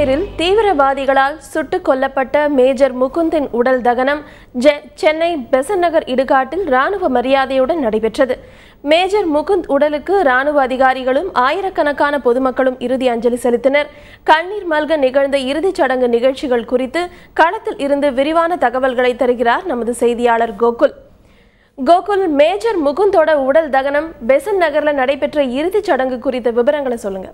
காஷ்மீரில் தீவிரவாதிகளால் சுட்டுக் கொல்லப்பட்ட மேஜர் முகுந்தின் உடல் தகனம் ஜெ- சென்னை பெசன்ட் நகர் இடுகாட்டில் ராணுவ மரியாதையுடன் நடைபெற்றது மேஜர் முகுந்த் உடலுக்கு ராணுவ அதிகாரிகளும் ஆயிரக்கணக்கான பொதுமக்களும் இறுதி அஞ்சலி செலுத்தினர் கண்ணீர் மல்க நிகழ்ந்த இறுதிச் சடங்கு நிகழ்ச்சிகள் குறித்து களத்தில் இருந்து விரிவான தகவல்களை தருகிறார் நமது செய்தியாளர் கோகுல் கோகுல் மேஜர் முகுந்தோட உடல் தகனம் பெசன்ட் நகர்ல நடைபெற்ற இறுதிச் சடங்கு குறித்த விவரங்களை சொல்லுங்க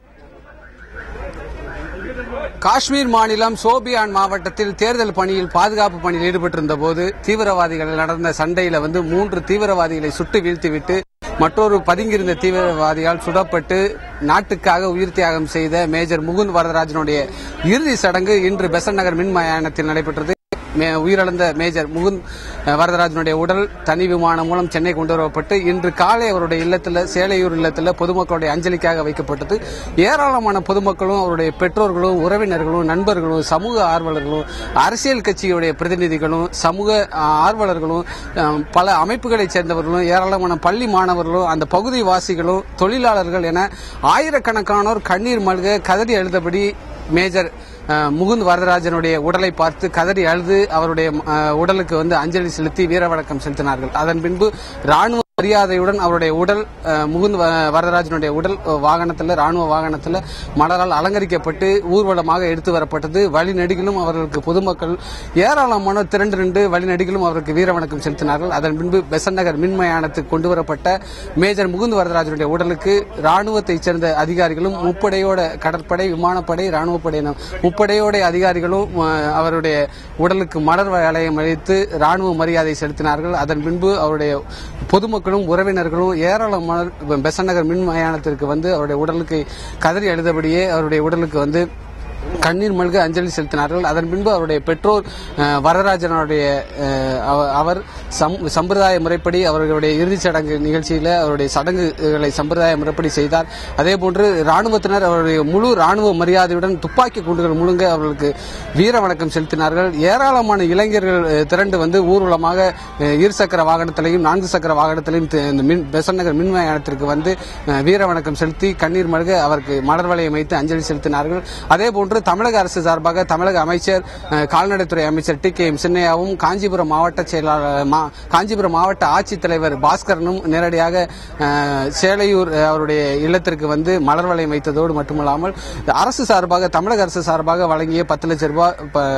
காஷ்மீர் மாநிலம் சோபியான் மாவட்டத்தில் தேர்தல் பணியில் பாதுகாப்பு பணியில் ஈடுபட்டிருந்த போது தீவிரவாதிகள் நடந்த சண்டையில வந்து மூன்று தீவிரவாதிகளை சுட்டு வீழ்த்திவிட்டு மற்றொரு பதுங்கியிருந்த தீவிரவாதியால் சுடப்பட்டு நாட்டுக்காக உயிர் தியாகம் செய்த மேஜர் முகுந்த் வரதராஜனுடைய இறுதி சடங்கு இன்று பெசன்ட் நகர் மின் மயானத்தில் நடைபெற்றது மே- உயிரிழந்த மேஜர் முகுந்த் அஹ், வரதராஜனுடைய உடல் தனி விமானம் மூலம் சென்னை கொண்டு வரப்பட்டு இன்று காலை அவருடைய இல்லத்தில் சேலையூர் இல்லத்தில் பொதுமக்களுடைய அஞ்சலிக்காக வைக்கப்பட்டது ஏராளமான பொதுமக்களும் அவருடைய பெற்றோர்களும் உறவினர்களும் நண்பர்களும் சமூக ஆர்வலர்களும் அரசியல் கட்சியுடைய பிரதிநிதிகளும் சமூக அஹ், ஆர்வலர்களும் அஹ், பல அமைப்புகளைச் சேர்ந்தவர்களும் ஏராளமான பள்ளி மாணவர்களும் அந்த பகுதி வாசிகளும் தொழிலாளர்கள் என ஆயிரக்கணக்கானோர் கண்ணீர் மல்க கதறி எழுதபடி மேஜர் அஹ், முகுந்த் வரதராஜனுடைய உடலை பார்த்து கதறி அழுது அவருடைய அஹ், உடலுக்கு வந்து அஞ்சலி செலுத்தி வீரவணக்கம் செலுத்தினார்கள் அதன் பின்பு ராணுவ மரியாதையுடன் அவருடைய உடல் அஹ், முகுந்த் வ- வரதராஜனுடைய உடல் அஹ், வாகனத்தில் ராணுவ வாகனத்தில் மலரால் அலங்கரிக்கப்பட்டு ஊர்வலமாக எடுத்து வரப்பட்டது வழிநெடுகிலும் அவர்களுக்கு பொதுமக்கள் ஏராளமான திரண்டிரண்டு வழிநெடுகிலும் அவருக்கு வீரவணக்கம் செலுத்தினார்கள் அதன் பின்பு பெசன்ட் நகர் மின்மயானத்துக்கு கொண்டு வரப்பட்ட மேஜர் முகுந்த் வரதராஜனுடைய உடலுக்கு ராணுவத்தைச் சேர்ந்த அதிகாரிகளும் முப்படையோட கடற்படை விமானப்படை ராணுவப்படை என முப்படையோட அதிகாரிகளும் அஹ், அவருடைய உடலுக்கு மலர் வளையம் அளித்து ராணுவ மரியாதை செலுத்தினார்கள் அதன் பின்பு அவருடைய பொதுமக்களும் உறவினர்களும் ஏராளமான பெசன்ட் நகர் மின் மயானத்திற்கு வந்து அவருடைய உடலுக்கு கதறி எழுதபடியே அவருடைய உடலுக்கு வந்து கண்ணீர் மல்க அஞ்சலி செலுத்தினார்கள் அதன் பின்பு அவருடைய பெற்றோர் அஹ், வரதராஜனுடைய அஹ், அவ- அவர் சம்- சம்பிரதாய முறைப்படி அவர்களுடைய இறுதிச் சடங்கு நிகழ்ச்சியில அவருடைய சடங்குகளை சம்பிரதாய முறைப்படி செய்தார் அதே போன்று ராணுவத்தினர் அவருடைய முழு ராணுவ மரியாதையுடன் துப்பாக்கி குண்டுகள் முழுங்க அவர்களுக்கு வீர வணக்கம் செலுத்தினார்கள் ஏராளமான இளைஞர்கள் அஹ், திரண்டு வந்து ஊர்வலமாக அஹ், இருசக்கர வாகனத்திலையும் நான்கு சக்கர வாகனத்திலையும் தி- இந்த மின் பெசன்ட் நகர் மின் மயானத்திற்கு வந்து அஹ், வீர வணக்கம் செலுத்தி கண்ணீர் மல்க அவருக்கு மலர் வளையம் வைத்து அஞ்சலி செலுத்தினார்கள் அதே போன்று தமிழக அரசு சார்பாக தமிழக அமைச்சர் அஹ், கால்நடைத்துறை அமைச்சர் டி கே எம் சின்னையாவும் காஞ்சிபுரம் மாவட்ட செயலாளர் மா- காஞ்சிபுரம் மாவட்ட ஆட்சித்தலைவர் பாஸ்கரனும் நேரடியாக அஹ், சேலையூர் அஹ், அவருடைய இல்லத்திற்கு வந்து மலர் வளையம் வைத்ததோடு மட்டுமல்லாமல் அரசு சார்பாக தமிழக அரசு சார்பாக வழங்கிய பத்து லட்சம் ரூபாய்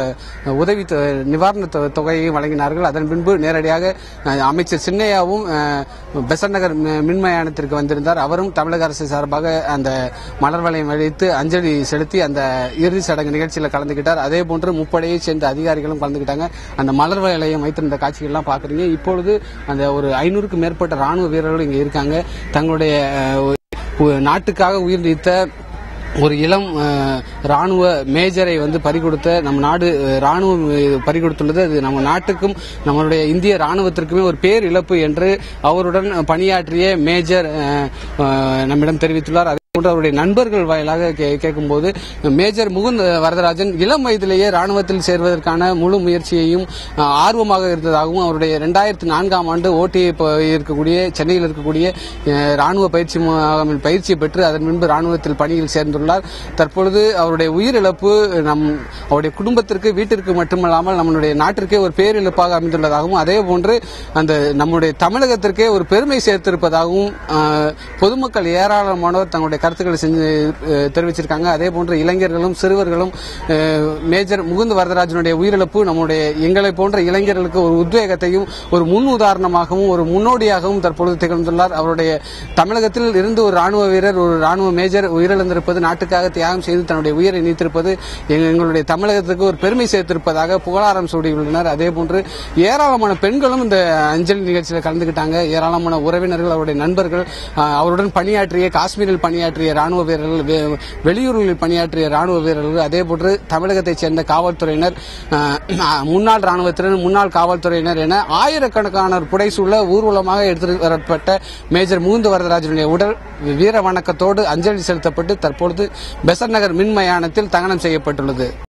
ப- உதவி தொ- நிவாரண தொ- தொகையையும் வழங்கினார்கள் அதன் பின்பு நேரடியாக அஹ், அமைச்சர் சின்னையாவும் அஹ், பெசன்ட் நகர் மி- மின்மயானத்திற்கு வந்திருந்தார் அவரும் தமிழக அரசு சார்பாக அந்த மலர் வளையம் வைத்து அஞ்சலி செலுத்தி அந்த இறுதி சடங்கு நிகழ்ச்சியில் கலந்துகிட்டார் அதே போன்று முப்படையை சேர்ந்த அதிகாரிகளும் கலந்துக்கிட்டாங்க அந்த மலர் வளையம் வைத்திருந்த காட்சிகள்லாம் பார்க்குறீங்க இப்பொழுது அந்த ஒரு ஐநூறுக்கும் மேற்பட்ட ராணுவ வீரர்கள் இங்கே இருக்காங்க தங்களுடைய அஹ், உ- நாட்டுக்காக உயிர் நீத்த ஒரு இளம் அஹ், ராணுவ மேஜரை வந்து பறிகொடுத்த நம்ம நாடு அஹ், ராணுவம் அஹ், பறிகொடுத்துள்ளது அது நம்ம நாட்டுக்கும் நம்மளுடைய இந்திய ராணுவத்திற்குமே ஒரு பேர் இழப்பு என்று அவருடன் பணியாற்றிய மேஜர் அஹ், அஹ், நம்மிடம் தெரிவித்துள்ளார் அதே போன்று அவருடைய நண்பர்கள் வாயிலாக கே- கேட்கும்போது மேஜர் முகுந்த் வரதராஜன் இளம் வயதிலேயே ராணுவத்தில் சேர்வதற்கான முழு முயற்சியையும் அஹ், ஆர்வமாக இருந்ததாகவும் அவருடைய இரண்டாயிரத்தி நான்காம் ஆண்டு ஓடிஐ இருக்கக்கூடிய சென்னையில் இருக்கக்கூடிய அஹ், ராணுவ பயிற்சி முகாமில் பயிற்சி பெற்று அதன் பின்பு ராணுவத்தில் பணியில் சேர்ந்துள்ளார் தற்பொழுது அவருடைய உயிரிழப்பு நம் அவருடைய குடும்பத்திற்கு வீட்டிற்கு மட்டுமல்லாமல் நம்மளுடைய நாட்டிற்கே ஒரு பேரிழப்பாக அமைந்துள்ளதாகவும் அதே போன்று அந்த நம்முடைய தமிழகத்திற்கே ஒரு பெருமை சேர்த்திருப்பதாகவும் அஹ், பொதுமக்கள் ஏராளமானோர் தங்களுடைய கருத்துக்களை செஞ்சு அஹ், தெரிவிச்சிருக்காங்க அதே போன்று இளைஞர்களும் சிறுவர்களும் அஹ், மேஜர் முகுந்த் வரதராஜனுடைய உயிரிழப்பு நம்முடைய எங்களை போன்ற இளைஞர்களுக்கு ஒரு உத்வேகத்தையும் ஒரு முன் உதாரணமாகவும் ஒரு முன்னோடியாகவும் தற்பொழுது திகழ்ந்துள்ளார் அவருடைய தமிழகத்தில் இருந்து ஒரு ராணுவ வீரர் ஒரு ராணுவ மேஜர் உயிரிழந்திருப்பது நாட்டுக்காக தியாகம் செய்து தன்னுடைய உயிரை நீத்திருப்பது எங்க- எங்களுடைய தமிழகத்துக்கு ஒரு பெருமை சேர்த்திருப்பதாக புகழாரம் சூடியுள்ளனர் அதே போன்று ஏராளமான பெண்களும் இந்த அஞ்சலி நிகழ்ச்சியில் கலந்துக்கிட்டாங்க ஏராளமான உறவினர்கள் அவருடைய நண்பர்கள் அஹ், அவருடன் பணியாற்றிய காஷ்மீரில் பணியாற்றிய ராணுவ வீரர்கள் வெ- வெளியூர்களில் பணியாற்றிய ராணுவ வீரர்கள் அதே போன்று தமிழகத்தைச் சேர்ந்த காவல்துறையினர் அஹ், முன்னாள் ராணுவத்தினர் முன்னாள் காவல்துறையினர் என ஆயிரக்கணக்கானோர் புடைசூழ ஊர்வலமாக எடுத்து வரப்பட்ட மேஜர் முகுந்த வரதராஜனுடைய உடல் வீர வணக்கத்தோடு அஞ்சலி செலுத்தப்பட்டு தற்பொழுது பெசன்ட் நகர் மின்மயானத்தில் தகனம் செய்யப்பட்டுள்ளது